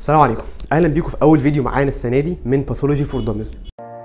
السلام عليكم اهلا بيكم في اول فيديو معانا السنه دي من باثولوجي فور دامز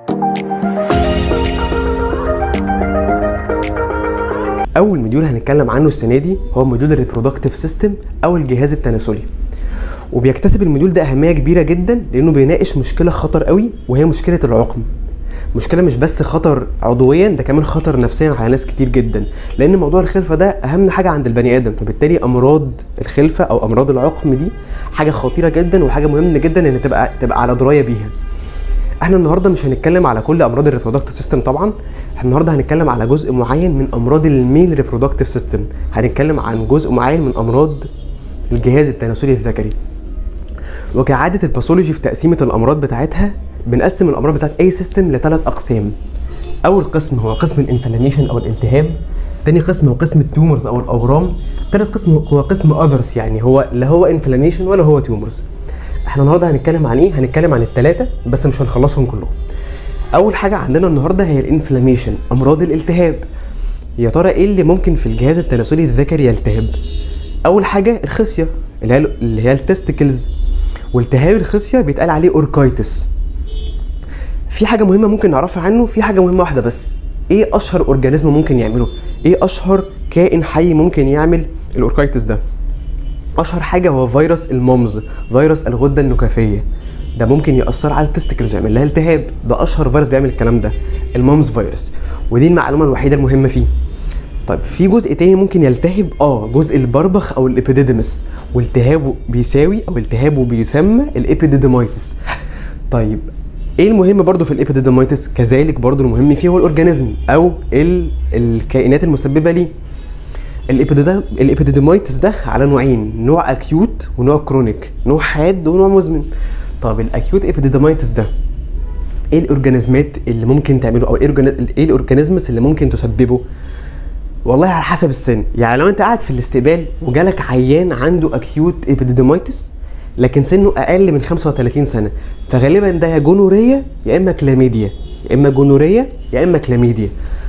اول موديول هنتكلم عنه السنه دي هو موديول الريبرودكتيف سيستم او الجهاز التناسلي وبيكتسب الموديول ده اهميه كبيره جدا لانه بيناقش مشكله خطر قوي وهي مشكله العقم مشكله مش بس خطر عضويا ده كمان خطر نفسيا على ناس كتير جدا لان موضوع الخلفه ده اهم حاجه عند البني ادم فبالتالي امراض الخلفه او امراض العقم دي حاجه خطيره جدا وحاجه مهمه جدا ان تبقى تبقى على درايه بيها احنا النهارده مش هنتكلم على كل امراض الريبرودكتيف سيستم طبعا احنا النهارده هنتكلم على جزء معين من امراض الميل ريبرودكتيف سيستم هنتكلم عن جزء معين من امراض الجهاز التناسلي الذكري وكعاده الباثولوجي في تقسيمه الامراض بتاعتها بنقسم الامراض بتاعت اي سيستم لثلاث اقسام اول قسم هو قسم الانفلاميشن او الالتهاب تاني قسم هو قسم التيومرز او الاورام تالت قسم هو قسم اذرز يعني هو لا هو انفلاميشن ولا هو تيومرز احنا النهارده هنتكلم عن ايه هنتكلم عن الثلاثه بس مش هنخلصهم كلهم اول حاجه عندنا النهارده هي الانفلاميشن امراض الالتهاب يا ترى ايه اللي ممكن في الجهاز التناسلي الذكري يلتهب اول حاجه الخصيه اللي هي اللي هي التستكلز والتهاب الخصيه بيتقال عليه اوركايتس في حاجه مهمه ممكن نعرفها عنه في حاجه مهمه واحده بس ايه اشهر اورجانيزم ممكن يعمله ايه اشهر كائن حي ممكن يعمل الاوركايتس ده اشهر حاجه هو فيروس المومز فيروس الغده النكافيه ده ممكن ياثر على التستكلز يعمل لها التهاب ده اشهر فيروس بيعمل الكلام ده المومز فيروس ودي المعلومه الوحيده المهمه فيه طيب في جزء تاني ممكن يلتهب اه جزء البربخ او الابيديدمس والتهابه بيساوي او التهابه بيسمى الابيديدمايتس طيب ايه المهم برضو في الابيديدمايتس كذلك برضو المهم فيه هو الاورجانيزم او ال... الكائنات المسببه ليه الابيديدمايتس ده على نوعين نوع اكيوت ونوع كرونيك نوع حاد ونوع مزمن طب الاكيوت ابيديدمايتس ده ايه الاورجانيزمات اللي ممكن تعمله او ايه الاورجانيزمز اللي ممكن تسببه والله على حسب السن يعني لو انت قاعد في الاستقبال وجالك عيان عنده اكيوت ابيديدمايتس لكن سنه اقل من 35 سنه فغالبا ده يا جونوريه يا اما كلاميديا يا اما جونوريه يا اما كلاميديا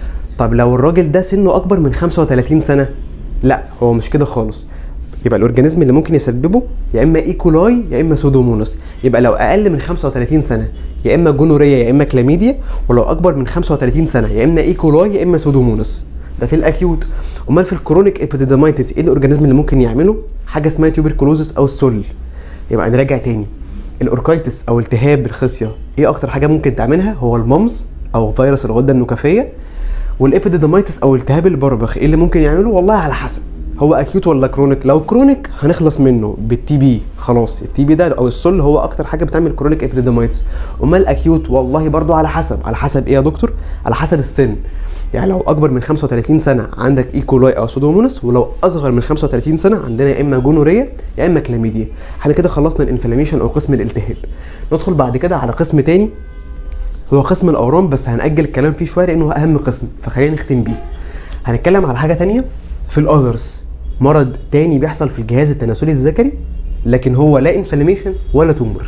طب لو الراجل ده سنه اكبر من 35 سنه لا هو مش كده خالص يبقى الاورجانيزم اللي ممكن يسببه يا اما ايكولاي يا اما سودوموناس يبقى لو اقل من 35 سنه يا اما جونوريه يا اما كلاميديا ولو اكبر من 35 سنه يا اما ايكولاي يا اما سودوموناس ده في الاكيوت امال في الكرونيك ابيديدمايتس ايه الاورجانيزم اللي ممكن يعمله حاجه اسمها تيوبركلوزس او السل يبقى نراجع تاني الاوركايتس او التهاب الخصيه ايه اكتر حاجه ممكن تعملها هو الممز او فيروس الغده النكافيه والابيديدمايتس او التهاب البربخ ايه اللي ممكن يعمله والله على حسب هو اكيوت ولا كرونيك لو كرونيك هنخلص منه بالتي بي خلاص التي بي ده او السل هو اكتر حاجه بتعمل كرونيك ابيديدمايتس امال اكيوت والله برضو على حسب على حسب ايه يا دكتور على حسب السن يعني لو اكبر من 35 سنه عندك ايكولاي او سودوموناس ولو اصغر من 35 سنه عندنا يا اما جونوريا يا اما كلاميديا احنا كده خلصنا الانفلاميشن او قسم الالتهاب ندخل بعد كده على قسم تاني هو قسم الاورام بس هنأجل الكلام فيه شويه لانه اهم قسم فخلينا نختم بيه هنتكلم على حاجه تانية في الاذرز مرض تاني بيحصل في الجهاز التناسلي الذكري لكن هو لا انفلاميشن ولا تومر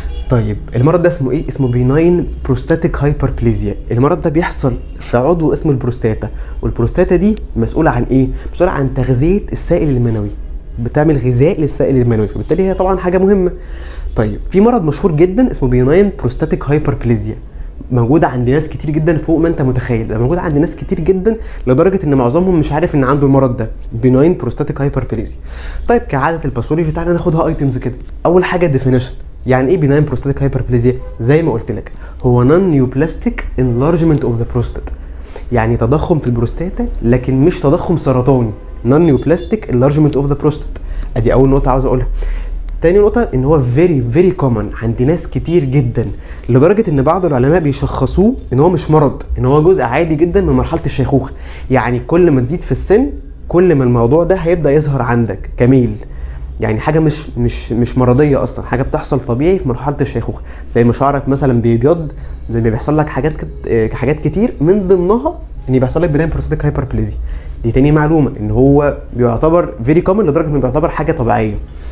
طيب المرض ده اسمه ايه؟ اسمه بيناين بروستاتيك هايبربليزيا، المرض ده بيحصل في عضو اسمه البروستاتا، والبروستاتا دي مسؤولة عن ايه؟ مسؤولة عن تغذية السائل المنوي. بتعمل غذاء للسائل المنوي، فبالتالي هي طبعا حاجة مهمة. طيب في مرض مشهور جدا اسمه بيناين بروستاتيك هايبربليزيا. موجودة عند ناس كتير جدا فوق ما انت متخيل، ده موجود عند ناس كتير جدا لدرجة ان معظمهم مش عارف ان عنده المرض ده، بيناين بروستاتيك هايبربليزيا. طيب كعادة الباثولوجي تعالى ناخدها ايتمز كده. أول حاجة ديفينيشن، يعني ايه بناين بروستاتيك هايبربليزيا زي ما قلت لك هو نون نيوبلاستيك انلارجمنت اوف ذا بروستات يعني تضخم في البروستاتا لكن مش تضخم سرطاني نون نيوبلاستيك انلارجمنت اوف ذا بروستات ادي اول نقطه عاوز اقولها تاني نقطة ان هو فيري فيري كومن عند ناس كتير جدا لدرجة ان بعض العلماء بيشخصوه ان هو مش مرض ان هو جزء عادي جدا من مرحلة الشيخوخة يعني كل ما تزيد في السن كل ما الموضوع ده هيبدأ يظهر عندك كميل يعني حاجه مش مش مش مرضيه اصلا حاجه بتحصل طبيعي في مرحله الشيخوخه زي ما شعرك مثلا بيبيض زي ما بيحصل لك حاجات كت... حاجات كتير من ضمنها ان بيحصل لك بناين بروستاتيك هايبربليزيا دي تاني معلومه ان هو بيعتبر فيري كومن لدرجه انه بيعتبر حاجه طبيعيه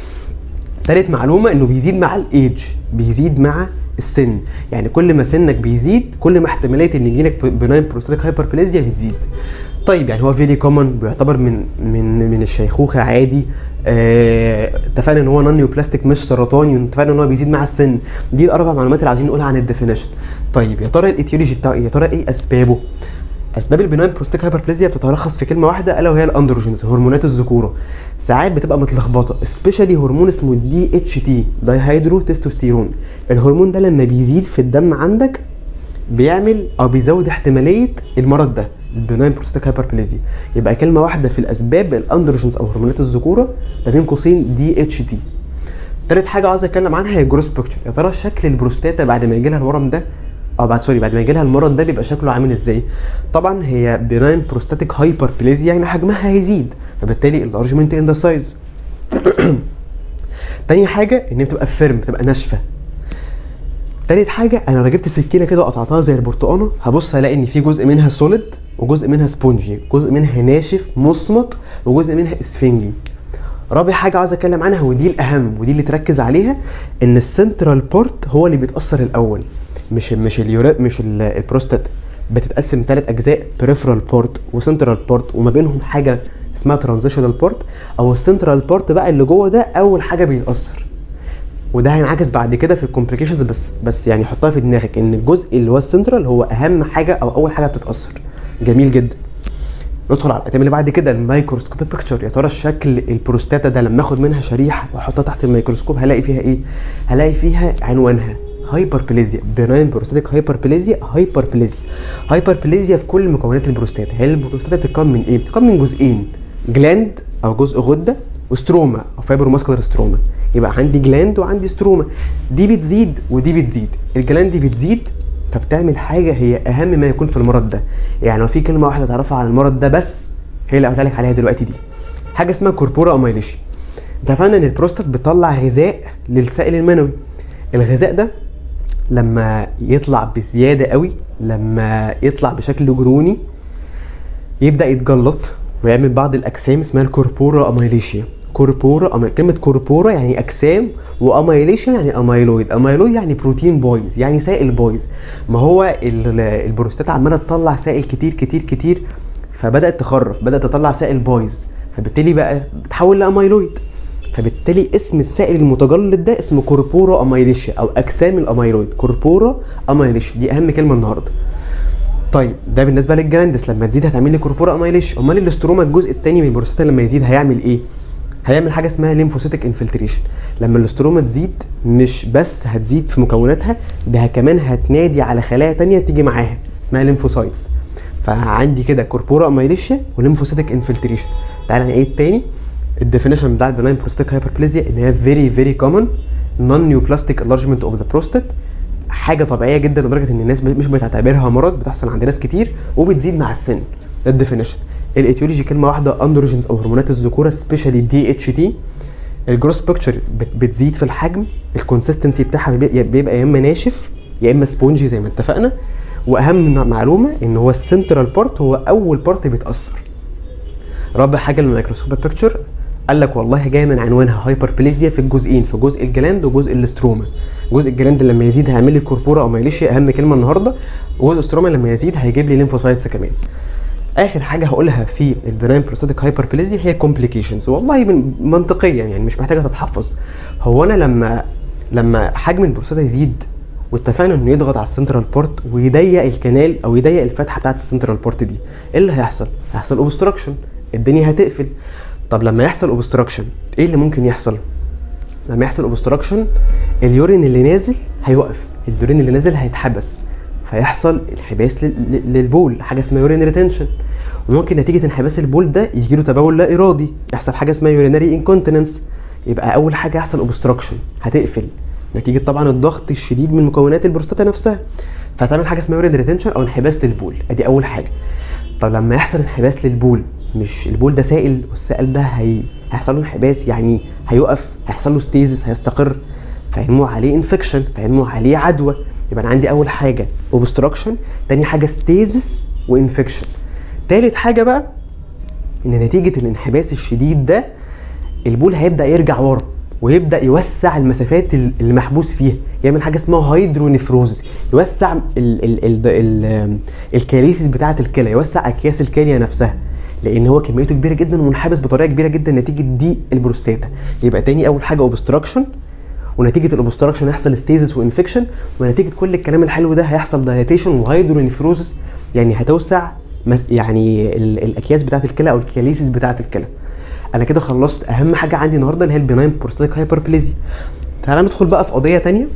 تالت معلومه انه بيزيد مع الايدج بيزيد مع السن يعني كل ما سنك بيزيد كل ما احتماليه ان يجيلك بناين بروستاتيك هايبربليزيا بتزيد طيب يعني هو فيري كومن بيعتبر من من من الشيخوخه عادي آه، اتفقنا ان هو نون نيوبلاستيك مش سرطاني واتفقنا ان هو بيزيد مع السن دي الاربع معلومات اللي عايزين نقولها عن الديفينيشن طيب يا ترى الايتيولوجي بتاعه ايه يا ترى ايه اسبابه اسباب البناين بروستيك هايبربليزيا بتتلخص في كلمه واحده الا وهي الاندروجينز هرمونات الذكوره ساعات بتبقى متلخبطه سبيشالي هرمون اسمه الدي اتش تي دايهيدرو تستوستيرون الهرمون ده لما بيزيد في الدم عندك بيعمل او بيزود احتماليه المرض ده البناين بروستيك هايبربليزيا يبقى كلمه واحده في الاسباب الاندروجينز او هرمونات الذكوره ما بين قوسين دي اتش تي تالت حاجه عايز اتكلم عنها هي الجروس بيكتشر يا ترى شكل البروستاتا بعد ما يجي لها الورم ده او بعد سوري بعد ما يجي لها المرض ده بيبقى شكله عامل ازاي طبعا هي بناين بروستاتيك هايبربليزيا يعني حجمها هيزيد فبالتالي اللارجمنت ان ذا سايز تاني حاجه ان هي بتبقى فيرم بتبقى ناشفه تالت حاجه انا لو جبت سكينه كده وقطعتها زي البرتقانه هبص الاقي ان في جزء منها سوليد وجزء منها سبونجي جزء منها ناشف مصمت وجزء منها اسفنجي رابع حاجه عايز اتكلم عنها ودي الاهم ودي اللي تركز عليها ان السنترال بورت هو اللي بيتاثر الاول مش مش اليورا مش ال- البروستات بتتقسم ثلاث اجزاء بريفرال بورت وسنترال بورت وما بينهم حاجه اسمها ترانزيشنال بورت او السنترال بورت بقى اللي جوه ده اول حاجه بيتاثر وده هينعكس بعد كده في الكومبليكيشنز بس بس يعني حطها في دماغك ان الجزء اللي هو السنترال هو اهم حاجه او اول حاجه بتتاثر جميل جدا ندخل على الايتم اللي بعد كده الميكروسكوب بيكتشر يا ترى شكل البروستاتا ده لما اخد منها شريحه واحطها تحت الميكروسكوب هلاقي فيها ايه هلاقي فيها عنوانها هايبربليزيا بناين بروستاتيك هايبربليزيا هايبربليزيا هايبربليزيا في كل مكونات البروستاتا هي البروستاتا بتتكون من ايه بتتكون من جزئين جلاند او جزء غده وستروما او فايبرو ماسكولار ستروما يبقى عندي جلاند وعندي ستروما دي بتزيد ودي بتزيد الجلاند دي بتزيد فبتعمل حاجه هي اهم ما يكون في المرض ده يعني لو في كلمه واحده تعرفها عن المرض ده بس هي اللي هقولها لك عليها دلوقتي دي حاجه اسمها كوربورا اميليشيا اتفقنا ان البروستات بتطلع غذاء للسائل المنوي الغذاء ده لما يطلع بزياده قوي لما يطلع بشكل جروني يبدا يتجلط ويعمل بعض الاجسام اسمها الكوربورا اميليشيا كوربورا أمي... كلمه كوربورا يعني اجسام واميليشيا يعني اميلويد اميلويد يعني بروتين بايظ يعني سائل بايظ ما هو ال- البروستات عماله تطلع سائل كتير كتير كتير فبدات تخرف بدات تطلع سائل بايظ فبالتالي بقى بتحول لاميلويد فبالتالي اسم السائل المتجلط ده اسمه كوربورا اميليشيا او اجسام الاميلويد كوربورا اميليشيا دي اهم كلمه النهارده طيب ده بالنسبه للجلاندس لما تزيد هتعمل لي كوربورا اميليش امال الاستروما الجزء الثاني من البروستاتا لما يزيد هيعمل ايه هيعمل حاجه اسمها ليمفوسيتك انفلتريشن لما الاستروما تزيد مش بس هتزيد في مكوناتها ده كمان هتنادي على خلايا تانية تيجي معاها اسمها ليمفوسايتس فعندي كده كوربورا اميليشيا وليمفوسيتك انفلتريشن تعالى نعيد تاني الديفينيشن بتاع البناين بروستاتيك هايبربليزيا ان هي فيري فيري كومن نون نيوبلاستيك انلارجمنت اوف ذا بروستات حاجه طبيعيه جدا لدرجه ان الناس مش بتعتبرها مرض بتحصل عند ناس كتير وبتزيد مع السن ده الديفينيشن الايتيولوجي كلمه واحده اندروجينز او هرمونات الذكوره سبيشالي دي اتش تي الجروس بيكتشر بتزيد في الحجم الكونسستنسي بتاعها بيبقى بيبقى يا اما ناشف يا اما سبونجي زي ما اتفقنا واهم معلومه ان هو السنترال بارت هو اول بارت بيتاثر رابع حاجه الميكروسكوب بيكتشر قال لك والله جايه من عنوانها هايبربليزيا في الجزئين في جزء الجلاند وجزء الاستروما جزء الجلاند لما يزيد هيعمل لي كوربورا او مايليشيا اهم كلمه النهارده وجزء الاستروما لما يزيد هيجيب لي ليمفوسايتس كمان اخر حاجه هقولها في البناين بروستاتيك هايبربليزيا هي كومبليكيشنز والله من منطقيا يعني مش محتاجه تتحفظ هو انا لما لما حجم البروستاتا يزيد واتفقنا انه يضغط على السنترال بورت ويضيق الكنال او يضيق الفتحه بتاعت السنترال بورت دي ايه اللي هيحصل هيحصل اوبستراكشن الدنيا هتقفل طب لما يحصل اوبستراكشن ايه اللي ممكن يحصل لما يحصل اوبستراكشن اليورين اللي نازل هيوقف اليورين اللي نازل هيتحبس فيحصل انحباس لل- لل- للبول حاجه اسمها يورين ريتنشن وممكن نتيجه انحباس البول ده يجي له تبول لا ارادي يحصل حاجه اسمها يورينري انكونتيننس يبقى اول حاجه يحصل اوبستراكشن هتقفل نتيجه طبعا الضغط الشديد من مكونات البروستاتا نفسها فتعمل حاجه اسمها يورين ريتنشن او انحباس للبول ادي اول حاجه طب لما يحصل انحباس للبول مش البول ده سائل والسائل ده هي... هيحصل له انحباس يعني هيقف هيحصل له ستيزس هيستقر فينمو عليه انفكشن فينمو عليه عدوى يبقى انا عندي اول حاجه اوبستراكشن تاني حاجه ستيزس وانفكشن تالت حاجه بقى ان نتيجه الانحباس الشديد ده البول هيبدا يرجع ورا ويبدا يوسع المسافات ال- اللي محبوس فيها يعمل حاجه اسمها هيدرونيفروز يوسع ال ال ال ال الكاليسيس بتاعه الكلى يوسع اكياس الكليه نفسها لان هو كميته كبيره جدا ومنحبس بطريقه كبيره جدا نتيجه دي البروستاتا يبقى تاني اول حاجه اوبستراكشن ونتيجه الاوبستراكشن هيحصل ستيزس وانفكشن ونتيجه كل الكلام الحلو ده هيحصل دايليتيشن وهيدرونيفروزس يعني هتوسع مس- يعني ال- الاكياس بتاعه الكلى او الكياليسيس بتاعه الكلى انا كده خلصت اهم حاجه عندي النهارده اللي هي البناين بروستاتيك هايبربليزيا تعالى ندخل بقى في قضيه تانية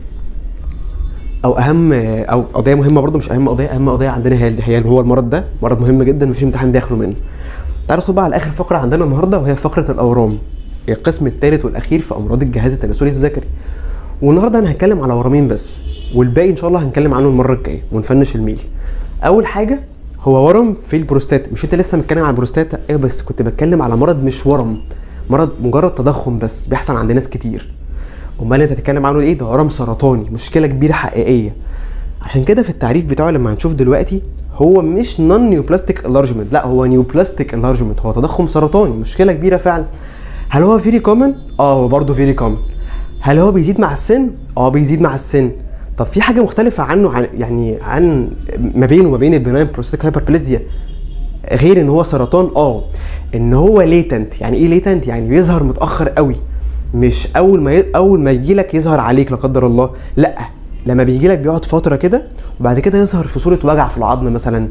او اهم او قضيه مهمه برضو مش اهم قضيه اهم قضيه عندنا هي هي اللي هو المرض ده مرض مهم جدا مفيش امتحان بيخلو منه تعالى ندخل بقى على اخر فقره عندنا النهارده وهي فقره الاورام القسم الثالث والاخير في امراض الجهاز التناسلي الذكري والنهارده انا هتكلم على ورمين بس والباقي ان شاء الله هنتكلم عنه المره الجايه ونفنش الميل اول حاجه هو ورم في البروستاتا مش انت لسه متكلم على البروستاتا ايوه بس كنت بتكلم على مرض مش ورم مرض مجرد تضخم بس بيحصل عند ناس كتير امال انت هتتكلم عنه ايه ده ورم سرطاني مشكله كبيره حقيقيه عشان كده في التعريف بتاعه لما هنشوف دلوقتي هو مش نون نيوبلاستيك انلارجمنت لا هو نيوبلاستيك انلارجمنت هو تضخم سرطاني مشكله كبيره فعلا هل هو فيري كومن اه هو برضه فيري كومن هل هو بيزيد مع السن اه بيزيد مع السن طب في حاجه مختلفه عنه عن يعني عن ما بينه وما بين البناين بروستاتيك هايبربليزيا غير ان هو سرطان اه ان هو ليتنت يعني ايه ليتنت يعني بيظهر متاخر قوي مش اول ما ي... اول ما يجي لك يظهر عليك لا قدر الله لا لما بيجي لك بيقعد فتره كده وبعد كده يظهر في صوره وجع في العظم مثلا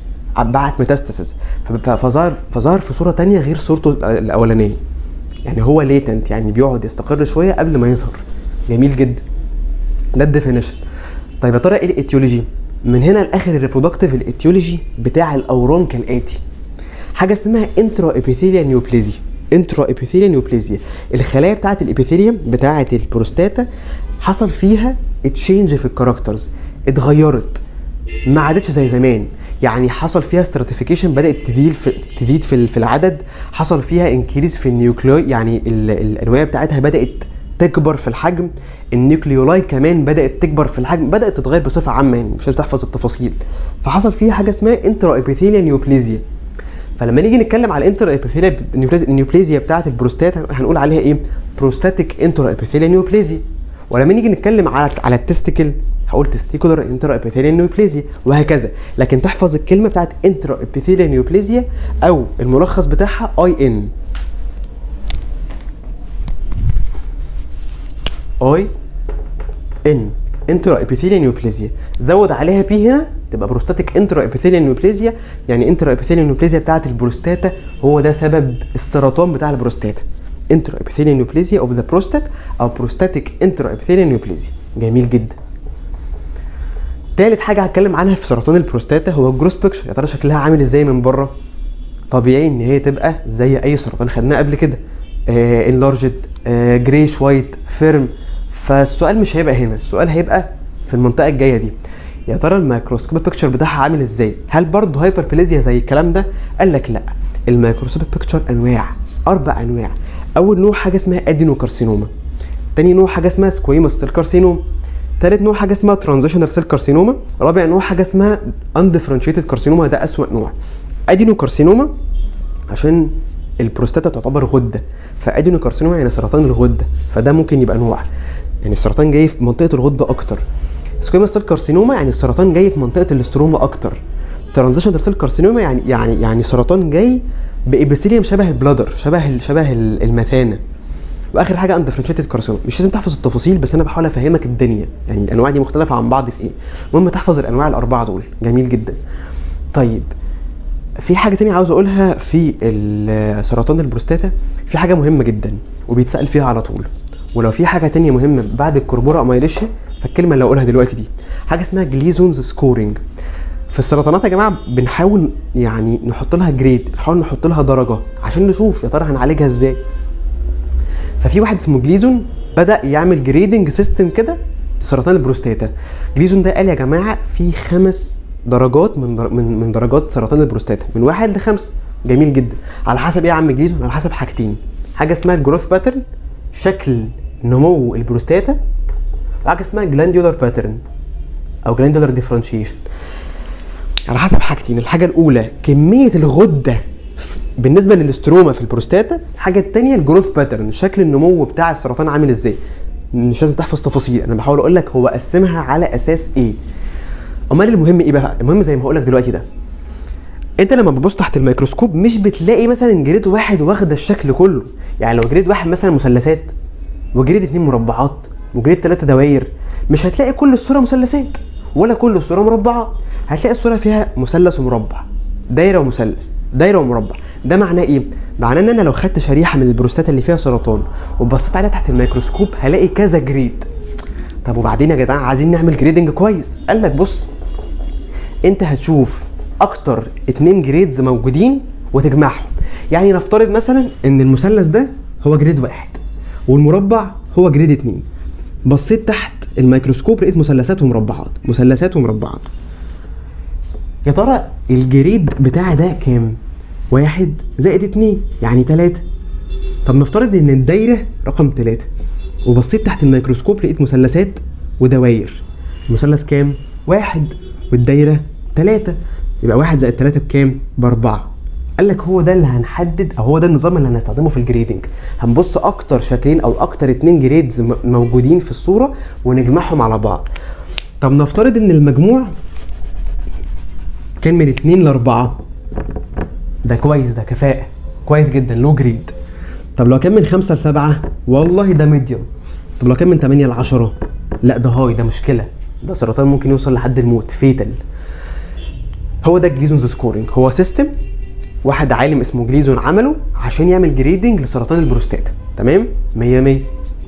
بعد ميتاستاسيس فظهر فظهر في صوره تانية غير صورته الاولانيه يعني هو ليتنت يعني بيقعد يستقر شويه قبل ما يظهر جميل جدا ده الديفينيشن طيب يا ترى ايه الايتيولوجي من هنا لاخر الريبرودكتيف الايتيولوجي بتاع الاورام كالاتي حاجه اسمها انترا ابيثيليا نيوبليزيا انترا ابيثيليا نيوبليزيا الخلايا بتاعه الابيثيليوم بتاعه البروستاتا حصل فيها تشينج في الكاركترز اتغيرت ما عادتش زي زمان يعني حصل فيها ستراتيفيكيشن بدات تزيد في تزيد في, في العدد حصل فيها انكريز في النيوكليوي يعني ال- الانواع بتاعتها بدات تكبر في الحجم النيوكليولاي كمان بدات تكبر في الحجم بدات تتغير بصفه عامه يعني مش لازم تحفظ التفاصيل فحصل فيها حاجه اسمها انترا ابيثيليا نيوبليزيا فلما نيجي نتكلم على الانترا ابيثيليا النيوبليزيا بتاعه البروستاتا هنقول عليها ايه بروستاتيك انترا ابيثيليا نيوبليزيا ولما نيجي نتكلم على على التستيكل هقول تستيكولار انترا ابيثيليا نيوبليزيا وهكذا لكن تحفظ الكلمه بتاعت انترا ابيثيليا نيوبليزيا او الملخص بتاعها اي ان اي ان انترا ابيثيليا نيوبليزيا زود عليها بي هنا تبقى بروستاتيك انترا ابيثيليا نيوبليزيا يعني انترا ابيثيليا نيوبليزيا بتاعه البروستاتا هو ده سبب السرطان بتاع البروستاتا انترا ابيثيليا نيوبليزيا اوف ذا بروستات او بروستاتيك انترا ابيثيليا نيوبليزيا جميل جدا تالت حاجه هتكلم عنها في سرطان البروستاتا هو الجروس بيكشر يا ترى شكلها عامل ازاي من بره طبيعي ان هي تبقى زي اي سرطان خدناه قبل كده انلارجد جريش وايت فيرم فالسؤال مش هيبقى هنا السؤال هيبقى في المنطقه الجايه دي يا ترى الميكروسكوبيك بيكتشر بتاعها عامل ازاي هل برضه هايبربليزيا زي الكلام ده قال لك لا الميكروسكوبيك بيكتشر انواع اربع انواع اول نوع حاجه اسمها ادينوكارسينوما تاني نوع حاجه اسمها سكويموس سيل كارسينوم تالت نوع حاجه اسمها ترانزيشنال سيل كارسينوما رابع نوع حاجه اسمها اندفرنشيتد كارسينوما ده اسوأ نوع ادينوكارسينوما عشان البروستاتا تعتبر غده فادينوكارسينوما يعني سرطان الغده فده ممكن يبقى نوع يعني السرطان جاي في منطقه الغده اكتر سكويموس سيل كارسينوما يعني السرطان جاي في منطقه الاستروما اكتر ترانزيشنال سيل كارسينوما يعني يعني يعني سرطان جاي بابيثيليوم شبه البلادر شبه ال شبه ال- المثانه واخر حاجه اندفرنشيتد كارسينوما مش لازم تحفظ التفاصيل بس انا بحاول افهمك الدنيا يعني الانواع دي مختلفه عن بعض في ايه المهم تحفظ الانواع الاربعه دول جميل جدا طيب في حاجه تانية عاوز اقولها في ال- سرطان البروستاتا في حاجه مهمه جدا وبيتسال فيها على طول ولو في حاجه تانية مهمه بعد الكربورا اميليشيا فالكلمه اللي هقولها دلوقتي دي حاجه اسمها جليزونز سكورينج في السرطانات يا جماعه بنحاول يعني نحط لها جريد بنحاول نحط لها درجه عشان نشوف يا ترى هنعالجها ازاي ففي واحد اسمه جليزون بدا يعمل جريدنج سيستم كده لسرطان البروستاتا جليزون ده قال يا جماعه في خمس درجات من در... من من درجات سرطان البروستاتا من واحد لخمسه جميل جدا على حسب ايه يا عم جليزون على حسب حاجتين حاجه اسمها الجروث باترن شكل نمو البروستاتا وحاجه اسمها جلاندولار باترن او جلاندولار ديفرنشيشن على حسب حاجتين الحاجه الاولى كميه الغده ف- بالنسبه للاستروما في البروستاتا الحاجه الثانيه الجروث باترن شكل النمو بتاع السرطان عامل ازاي مش لازم تحفظ تفاصيل انا بحاول اقول لك هو قسمها على اساس ايه امال المهم ايه بقى المهم زي ما هقول لك دلوقتي ده انت لما بتبص تحت الميكروسكوب مش بتلاقي مثلا جريد واحد واخده الشكل كله يعني لو جريد واحد مثلا مثلثات وجريد اتنين مربعات وجريد تلاتة دواير مش هتلاقي كل الصوره مثلثات ولا كل الصوره مربعات هتلاقي الصوره فيها مثلث ومربع دايره ومثلث دايره ومربع ده معناه ايه معناه ان انا لو خدت شريحه من البروستات اللي فيها سرطان وبصيت عليها تحت الميكروسكوب هلاقي كذا جريد طب وبعدين يا جدعان عايزين نعمل جريدنج كويس قال لك بص انت هتشوف اكتر اتنين جريدز موجودين وتجمعهم يعني نفترض مثلا ان المثلث ده هو جريد واحد والمربع هو جريد اتنين بصيت تحت الميكروسكوب لقيت مثلثات ومربعات مثلثات ومربعات يا ترى الجريد بتاعي ده كام واحد زائد اتنين يعني تلاتة طب نفترض ان الدايرة رقم تلاتة وبصيت تحت الميكروسكوب لقيت مثلثات ودواير المثلث كام واحد والدايرة تلاتة يبقى واحد زائد تلاتة بكام باربعة قال لك هو ده اللي هنحدد او هو ده النظام اللي هنستخدمه في الجريدنج هنبص اكتر شكلين او اكتر اتنين جريدز م- موجودين في الصورة ونجمعهم على بعض طب نفترض ان المجموع كان من اتنين لاربعة ده كويس ده كفاءة كويس جدا لو جريد طب لو كان من خمسة لسبعة والله ده ميديوم طب لو كان من تمانية لعشرة لا ده هاي ده مشكلة ده سرطان ممكن يوصل لحد الموت فيتال هو ده جليزونز سكورينج هو سيستم واحد عالم اسمه جليزون عمله عشان يعمل جريدنج لسرطان البروستاتا تمام 100 100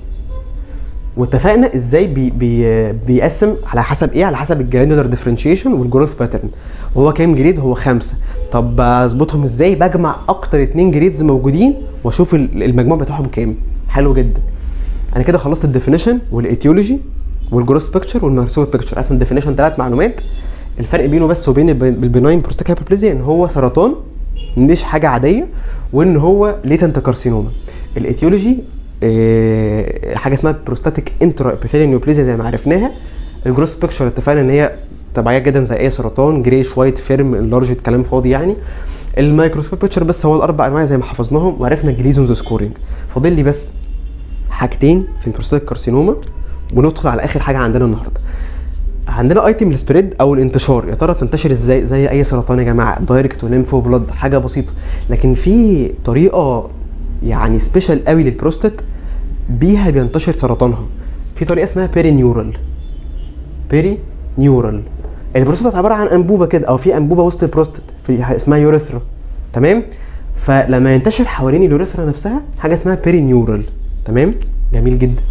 واتفقنا ازاي بي بي بيقسم على حسب ايه على حسب الجرانيولار ديفرنشيشن والجروث باترن وهو كام جريد هو خمسة طب اظبطهم ازاي بجمع اكتر اتنين جريدز موجودين واشوف ال- المجموع بتاعهم كام حلو جدا انا كده خلصت الديفينيشن والايتيولوجي والجروث بيكتشر والمارسوم بيكتشر عارف الديفينيشن ثلاث معلومات الفرق بينه بس وبين البناين بروستاك هايبربليزيا ان هو سرطان مش حاجه عاديه وان هو ليتنت كارسينوما الايتيولوجي آه، حاجه اسمها بروستاتيك انترا ابيثيليال نيوبليزيا زي ما عرفناها الجروث بيكتشر اتفقنا ان هي طبيعيه جدا زي اي سرطان جريش وايت فيرم لارج كلام فاضي يعني الميكروسكوب بيكتشر بس هو الاربع انواع زي ما حفظناهم وعرفنا الجليزونز سكورينج فاضل لي بس حاجتين في البروستاتيك كارسينوما وندخل على اخر حاجه عندنا النهارده عندنا ايتم السبريد او الانتشار يا ترى بتنتشر ازاي زي اي سرطان يا جماعه دايركت وليمفو بلاد حاجه بسيطه لكن في طريقه يعني سبيشال قوي للبروستات بيها بينتشر سرطانها في طريقه اسمها بيري نيورال بيري نيورال البروستات عباره عن انبوبه كده او في انبوبه وسط البروستات في حاجة اسمها يوريثرا تمام فلما ينتشر حوالين اليوريثرا نفسها حاجه اسمها بيري نيورال تمام جميل جدا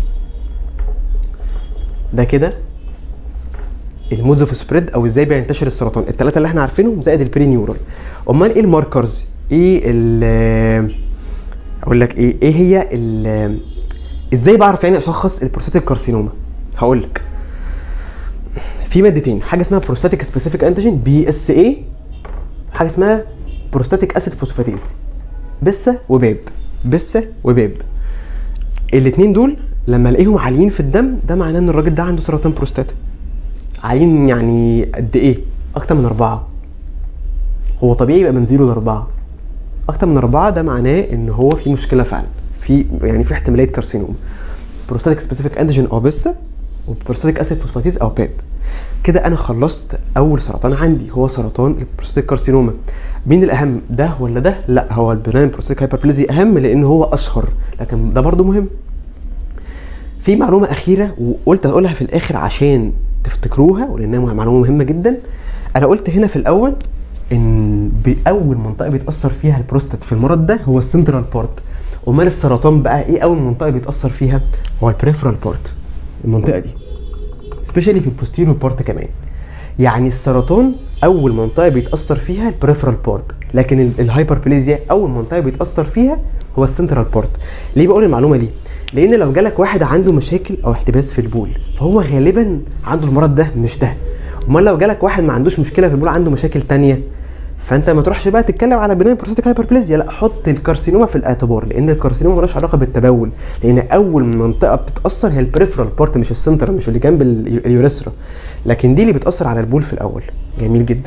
ده كده المودز اوف سبريد او ازاي بينتشر السرطان الثلاثه اللي احنا عارفينهم زائد البري نيورال امال ايه الماركرز ايه ال اقول لك ايه ايه هي ال ازاي بعرف يعني اشخص البروستاتيك كارسينوما هقول لك في مادتين حاجه اسمها بروستاتيك سبيسيفيك انتيجين بي اس اي حاجه اسمها بروستاتيك اسيد فوسفاتيز بسه وباب بسه وباب الاثنين دول لما الاقيهم عاليين في الدم ده معناه ان الراجل ده عنده سرطان بروستاتا عاليين يعني قد ايه اكتر من اربعة هو طبيعي يبقى من زيرو لاربعة اكتر من اربعة ده معناه ان هو في مشكلة فعلا في يعني في احتمالية كارسينوم بروستاتيك سبيسيفيك انتيجين او بسة وبروستاتيك اسيد فوسفاتيز او باب كده انا خلصت اول سرطان عندي هو سرطان البروستاتيك كارسينوما مين الاهم ده ولا ده لا هو البناين بروستاتيك هايبربليزي اهم لان هو اشهر لكن ده برضو مهم في معلومه اخيره وقلت اقولها في الاخر عشان تفتكروها ولانها معلومه مهمه جدا انا قلت هنا في الاول ان باول منطقه بيتاثر فيها البروستات في المرض ده هو السنترال بارت امال السرطان بقى ايه اول منطقه بيتاثر فيها هو البريفرال بارت المنطقه دي سبيشالي في البوستيريور بارت كمان يعني السرطان اول منطقه بيتاثر فيها البريفرال بارت لكن ال- الهايبربليزيا اول منطقه بيتاثر فيها هو السنترال بارت ليه بقول المعلومه دي لان لو جالك واحد عنده مشاكل او احتباس في البول فهو غالبا عنده المرض ده مش ده امال لو جالك واحد ما عندوش مشكله في البول عنده مشاكل تانية فانت ما تروحش بقى تتكلم على بناين بروستاتيك هايبربليزيا لا حط الكارسينوما في الاعتبار لان الكارسينوما ملوش علاقه بالتبول لان اول منطقه بتتاثر هي البريفرال بارت مش السنتر مش اللي جنب ال- اليوريثرا لكن دي اللي بتاثر على البول في الاول جميل جدا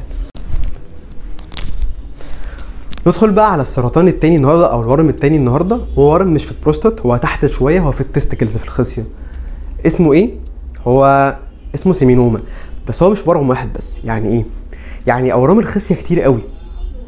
ندخل بقى على السرطان التاني النهارده او الورم التاني النهارده هو ورم مش في البروستات هو تحت شويه هو في التستكلز في الخصيه اسمه ايه هو اسمه سيمينوما بس هو مش ورم واحد بس يعني ايه يعني اورام الخصيه كتير قوي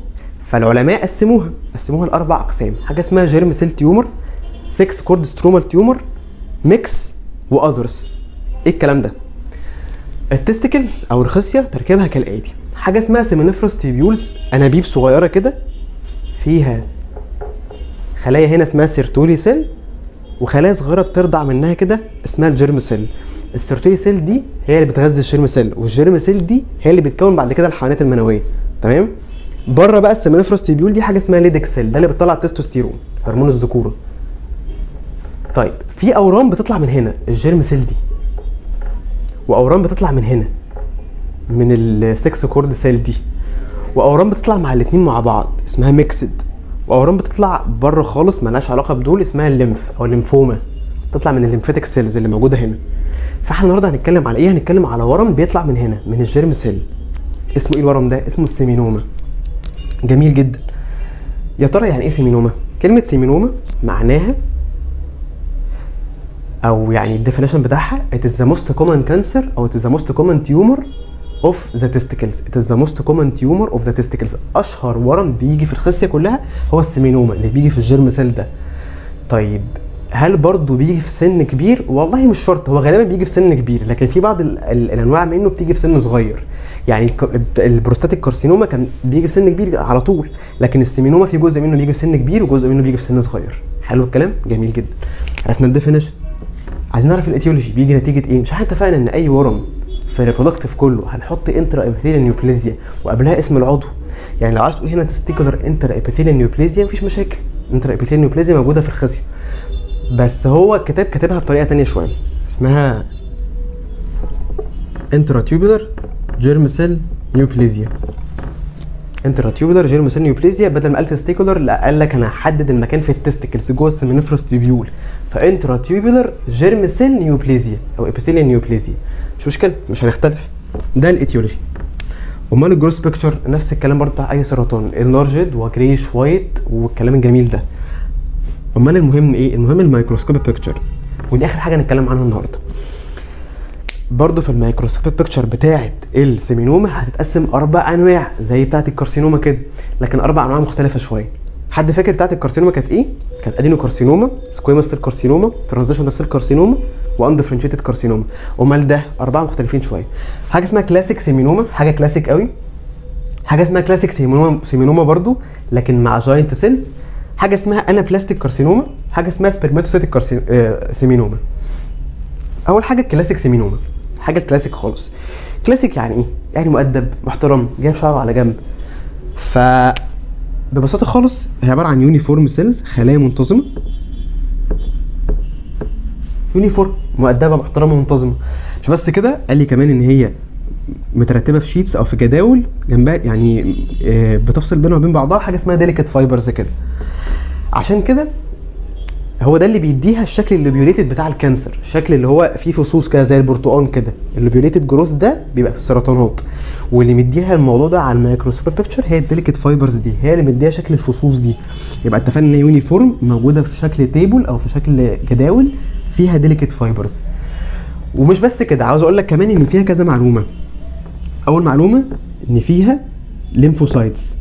فالعلماء قسموها قسموها لاربع اقسام حاجه اسمها جيرم سيل تيومر 6 كورد سترومال تيومر ميكس واذرز ايه الكلام ده التستيكل او الخصيه تركيبها كالاتي حاجه اسمها سيمينيفروس تيبيولز انابيب صغيره كده فيها خلايا هنا اسمها سيرتولي سيل وخلايا صغيره بترضع منها كده اسمها الجيرم سيل السيرتولي سيل دي هي اللي بتغذي الجيرم سيل والجيرم سيل دي هي اللي بتكون بعد كده الحيوانات المنويه تمام بره بقى السيمينيفروس تيبيول دي حاجه اسمها ليدك سيل ده اللي بتطلع التستوستيرون هرمون الذكوره طيب في اورام بتطلع من هنا الجيرم سيل دي واورام بتطلع من هنا من السكس كورد سيل دي واورام بتطلع مع الاثنين مع بعض اسمها ميكسد واورام بتطلع بره خالص مالهاش علاقه بدول اسمها الليمف او الليمفوما بتطلع من الليمفاتيك سيلز اللي موجوده هنا فاحنا النهارده هنتكلم على ايه هنتكلم على ورم بيطلع من هنا من الجيرم سيل اسمه ايه الورم ده اسمه السيمينوما جميل جدا يا ترى يعني ايه سيمينوما كلمه سيمينوما معناها او يعني الديفينيشن بتاعها it is the most common cancer او it is the most common tumor of the testicles it is the most common tumor of the testicles اشهر ورم بيجي في الخصيه كلها هو السيمينوما اللي بيجي في الجيرم سيل ده طيب هل برضه بيجي في سن كبير؟ والله مش شرط هو غالبا بيجي في سن كبير لكن في بعض ال- ال- الانواع منه بتيجي في سن صغير يعني الك- البروستاتيك كارسينوما كان بيجي في سن كبير على طول لكن السيمينوما في جزء منه بيجي في سن كبير وجزء منه بيجي في سن صغير حلو الكلام جميل جدا عرفنا الديفينيشن عايزين نعرف الايتيولوجي بيجي نتيجه ايه مش احنا اتفقنا ان اي ورم في الريبرودكتيف كله هنحط انترا ابيثيليال نيوبليزيا وقبلها اسم العضو يعني لو عايز تقول هنا تستيكولار انترا ابيثيليال نيوبليزيا مفيش مشاكل انترا ابيثيليال نيوبليزيا موجوده في الخصيه بس هو الكتاب كاتبها بطريقه تانية شويه اسمها انتراتيوبولار جيرم سيل نيوبليزيا انتراتيوبولار جيرم سيل نيوبليزيا بدل ما قال تستيكولار لا قال لك انا هحدد المكان في التستيكلز جوه السيمينيفروس تيبيول فانتراتيوبولار جيرم سيل نيوبليزيا او ابيثيليال نيوبليزيا مش مشكله مش هنختلف ده الايتيولوجي امال الجروس بيكتشر نفس الكلام برضه بتاع اي سرطان انلارجد وجريش وايت والكلام الجميل ده امال المهم ايه المهم الميكروسكوبيك بيكتشر ودي اخر حاجه نتكلم عنها النهارده برضه في الميكروسكوبيك بيكتشر بتاعه السيمينوما هتتقسم اربع انواع زي بتاعه الكارسينوما كده لكن اربع انواع مختلفه شويه حد فاكر بتاعه الكارسينوما كانت ايه كانت ادينو كارسينوما سكويموس سيل كارسينوما ترانزيشنال سيل كارسينوما واندفرنشيتد كارسينوما امال ده اربعه مختلفين شويه حاجه اسمها كلاسيك سيمينوما حاجه كلاسيك قوي حاجه اسمها كلاسيك سيمينوما سيمينوما برضو لكن مع جاينت سيلز حاجه اسمها انابلاستيك كارسينوما حاجه اسمها سبرماتوسيتك كارسي... آه سيمينوما اول حاجه الكلاسيك سيمينوما حاجه الكلاسيك خالص كلاسيك يعني ايه يعني مؤدب محترم جايب شعره على جنب ف ببساطه خالص هي عباره عن يونيفورم سيلز خلايا منتظمه يونيفورم مؤدبه محترمه منتظمه مش بس كده قال لي كمان ان هي مترتبه في شيتس او في جداول جنبها يعني آه، بتفصل بينها وبين بعضها حاجه اسمها ديليكت فايبرز كده عشان كده هو ده اللي بيديها الشكل اللوبيوليتد بتاع الكانسر الشكل اللي هو فيه فصوص كده زي البرتقال كده اللوبيوليتد جروث ده بيبقى في السرطانات واللي مديها الموضوع ده على الميكروسكوب بيكتشر هي الديليكت فايبرز دي هي اللي مديها شكل الفصوص دي يبقى اتفقنا ان هي يونيفورم موجوده في شكل تيبل او في شكل جداول فيها ديليكت فايبرز ومش بس كده عاوز اقول لك كمان ان فيها كذا معلومه اول معلومه ان فيها ليمفوسايتس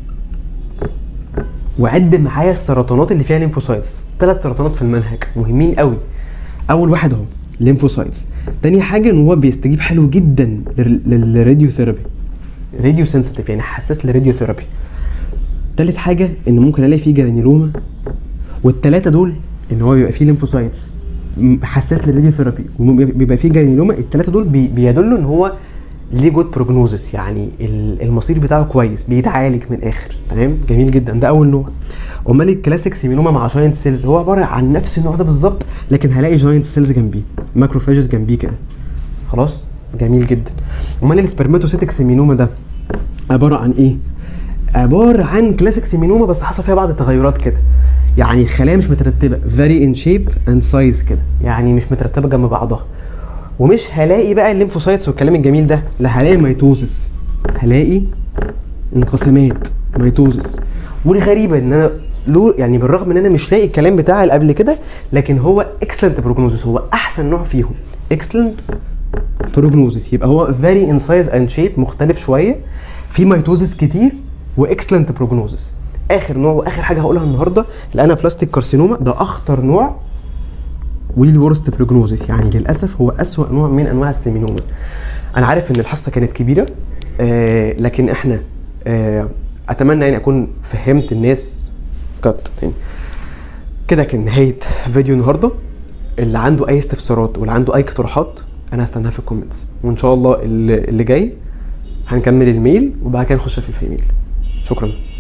وعد معايا السرطانات اللي فيها ليمفوسايتس ثلاث سرطانات في المنهج مهمين قوي اول واحد اهو ليمفوسايتس تاني حاجه ان هو بيستجيب حلو جدا لل- للراديو ثيرابي راديو سنسيتيف يعني حساس للراديو ثيرابي تالت حاجه ان ممكن الاقي فيه جرانيلوما والتلاته دول ان هو بيبقى فيه ليمفوسايتس م- حساس للراديو ثيرابي وبيبقى فيه جرانيلوما التلاته دول بي- بيدلوا ان هو ليه جود بروجنوزس يعني ال- المصير بتاعه كويس بيتعالج من الاخر تمام جميل جدا ده اول نوع امال الكلاسيك سيمينوما مع جاينت سيلز هو عباره عن نفس النوع ده بالظبط لكن هلاقي جاينت سيلز جنبيه ماكروفاجز جنبيه كده خلاص جميل جدا امال السبرماتوسيتك سيمينوما ده عباره عن ايه عباره عن كلاسيك سيمينوما بس حصل فيها بعض التغيرات كده يعني الخلايا مش مترتبه فيري ان شيب اند سايز كده يعني مش مترتبه جنب بعضها ومش هلاقي بقى الليمفوسايتس والكلام الجميل ده لا هلاقي ميتوزس هلاقي انقسامات ميتوزس والغريبه ان انا له يعني بالرغم ان انا مش لاقي الكلام بتاعي اللي قبل كده لكن هو اكسلنت بروجنوزس هو احسن نوع فيهم اكسلنت بروجنوزس يبقى هو فيري ان سايز اند شيب مختلف شويه في ميتوزس كتير واكسلنت بروجنوزس اخر نوع واخر حاجه هقولها النهارده الانا بلاستيك كارسينوما ده اخطر نوع وليه الورست بروجنوزس يعني للاسف هو اسوا نوع من انواع السيمينوما انا عارف ان الحصه كانت كبيره آه لكن احنا آه اتمنى يعني اكون فهمت الناس كات يعني كده كان نهايه فيديو النهارده اللي عنده اي استفسارات واللي عنده اي اقتراحات انا هستناها في الكومنتس وان شاء الله اللي اللي جاي هنكمل الميل وبعد كده نخش في الفيميل شكرا